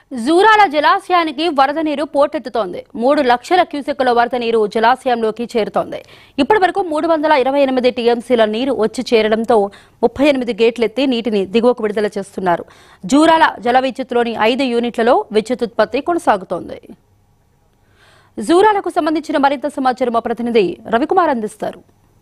జూరాల జలాశయానికి వరద నీరు పోటెత్తుతోంది మూడు లక్షల క్యూసెక్కుల వరద నీరు జలాశయంలోకి చేరుతోంది ఇప్పటి వరకు మూడు వందల ఇరవై ఎనిమిది టీఎంసీల నీరు వచ్చి చేరడంతో ముప్పై ఎనిమిది గేట్లెత్తి నీటిని దిగువకు విడుదల చేస్తున్నారు జూరాల జల విద్యుత్లోని ఐదు యూనిట్లలో విద్యుత్ ఉత్పత్తి కొనసాగుతోంది జూరాలకు సంబంధించిన మరింత సమాచారం మా ప్రతినిధి రవికుమార్ అందిస్తారు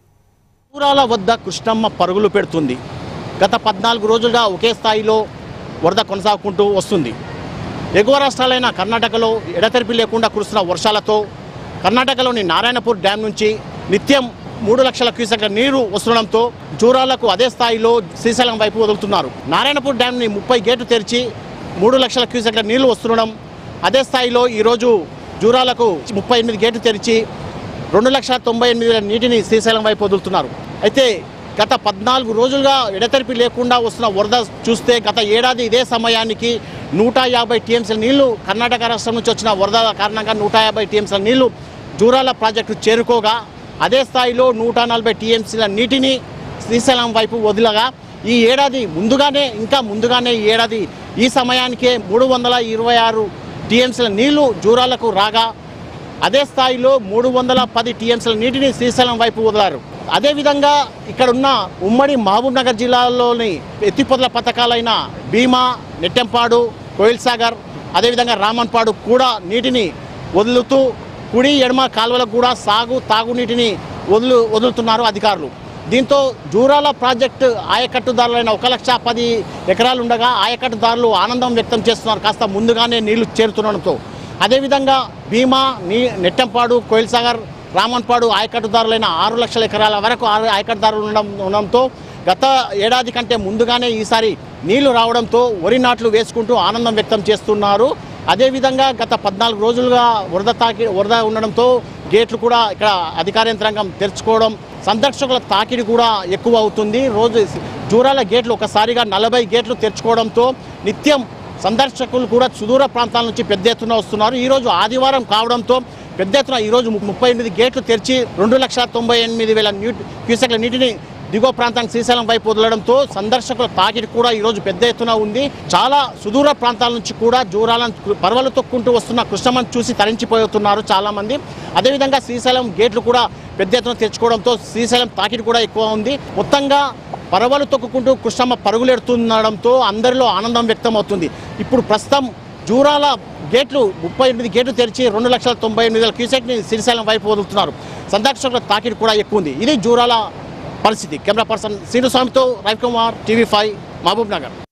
దూరాల వద్ద కృష్ణమ్మ పరుగులు పెడుతుంది గత పద్నాలుగు రోజులుగా ఒకే స్థాయిలో వరద కొనసాగుకుంటూ వస్తుంది ఎగువ రాష్ట్రాలైన కర్ణాటకలో ఎడతెరిపి లేకుండా కురుస్తున్న వర్షాలతో కర్ణాటకలోని నారాయణపూర్ డ్యాం నుంచి నిత్యం మూడు లక్షల క్యూసెక్ల నీరు వస్తుండడంతో జూరాలకు అదే స్థాయిలో శ్రీశైలం వైపు వదులుతున్నారు నారాయణపూర్ డ్యాంని ముప్పై గేట్లు తెరిచి మూడు లక్షల క్యూసెక్ల నీళ్లు వస్తుండడం అదే స్థాయిలో ఈరోజు జూరాలకు ముప్పై ఎనిమిది గేట్లు తెరిచి రెండు లక్షల తొంభై ఎనిమిది వేల నీటిని శ్రీశైలం వైపు వదులుతున్నారు అయితే గత పద్నాలుగు రోజులుగా ఎడతెరిపి లేకుండా వస్తున్న వరద చూస్తే గత ఏడాది ఇదే సమయానికి నూట యాభై టీఎంసీల నీళ్లు కర్ణాటక రాష్ట్రం నుంచి వచ్చిన వరద కారణంగా నూట యాభై టీఎంసీల నీళ్లు జూరాల ప్రాజెక్టు చేరుకోగా అదే స్థాయిలో నూట నలభై టీఎంసీల నీటిని శ్రీశైలం వైపు వదిలగా ఈ ఏడాది ముందుగానే ఇంకా ముందుగానే ఈ ఏడాది ఈ సమయానికే మూడు వందల ఇరవై ఆరు టీఎంసీల నీళ్లు జూరాలకు రాగా అదే స్థాయిలో మూడు వందల పది టీఎంసీల నీటిని శ్రీశైలం వైపు వదిలారు అదేవిధంగా ఇక్కడ ఉన్న ఉమ్మడి మహబూబ్ నగర్ జిల్లాలోని ఎత్తిపోతల పథకాలైన భీమా నెట్టెంపాడు కోయిల్ సాగర్ అదేవిధంగా రామన్పాడు కూడా నీటిని వదులుతూ కుడి ఎడమ కాలువలకు కూడా సాగు తాగునీటిని వదులు వదులుతున్నారు అధికారులు దీంతో జూరాల ప్రాజెక్టు ఆయకట్టుదారులైన ఒక లక్ష పది ఎకరాలు ఉండగా ఆయకట్టుదారులు ఆనందం వ్యక్తం చేస్తున్నారు కాస్త ముందుగానే నీళ్లు చేరుతుండడంతో అదేవిధంగా భీమా నీ నెట్టంపాడు కోయిల్ సాగర్ రామన్పాడు ఆయకట్టుదారులైన ఆరు లక్షల ఎకరాల వరకు ఆరు ఆయకట్టుదారులు ఉండడం ఉండడంతో గత ఏడాది కంటే ముందుగానే ఈసారి నీళ్లు రావడంతో వరి నాట్లు వేసుకుంటూ ఆనందం వ్యక్తం చేస్తున్నారు అదేవిధంగా గత పద్నాలుగు రోజులుగా వరద తాకి వరద ఉండడంతో గేట్లు కూడా ఇక్కడ అధికార యంత్రాంగం తెరుచుకోవడం సందర్శకుల తాకిడి కూడా ఎక్కువ అవుతుంది రోజు జూరాల గేట్లు ఒకసారిగా నలభై గేట్లు తెరుచుకోవడంతో నిత్యం సందర్శకులు కూడా సుదూర ప్రాంతాల నుంచి పెద్ద ఎత్తున వస్తున్నారు ఈరోజు ఆదివారం కావడంతో పెద్ద ఎత్తున ఈరోజు ము- ముప్పై ఎనిమిది గేట్లు తెరిచి రెండు లక్షల తొంభై ఎనిమిది వేల న్యూ క్యూసెక్ల నీటిని దిగువ ప్రాంతానికి శ్రీశైలం వైపు వదలడంతో సందర్శకుల తాకిడి కూడా ఈరోజు పెద్ద ఎత్తున ఉంది చాలా సుదూర ప్రాంతాల నుంచి కూడా జూరాలను పర్వలు తొక్కుంటూ వస్తున్న కృష్ణమ్మను చూసి తరించిపోతున్నారు చాలా మంది అదేవిధంగా శ్రీశైలం గేట్లు కూడా పెద్ద ఎత్తున తెచ్చుకోవడంతో శ్రీశైలం తాకిడి కూడా ఎక్కువ ఉంది మొత్తంగా పరవలు తొక్కుకుంటూ కృష్ణమ్మ పరుగులెడుతుండడంతో అందరిలో ఆనందం వ్యక్తం అవుతుంది ఇప్పుడు ప్రస్తుతం జూరాల గేట్లు ముప్పై ఎనిమిది గేట్లు తెరిచి రెండు లక్షల తొంభై ఎనిమిది వేల క్యూసెక్ని శ్రీశైలం వైపు వదులుతున్నారు సందర్శకుల తాకిడి కూడా ఎక్కువ ఉంది ఇది జూరాల పరిస్థితి కెమెరా పర్సన్ శ్రీనుస్వామితో రవికుమార్ టీవీ ఫైవ్ మహబూబ్ నగర్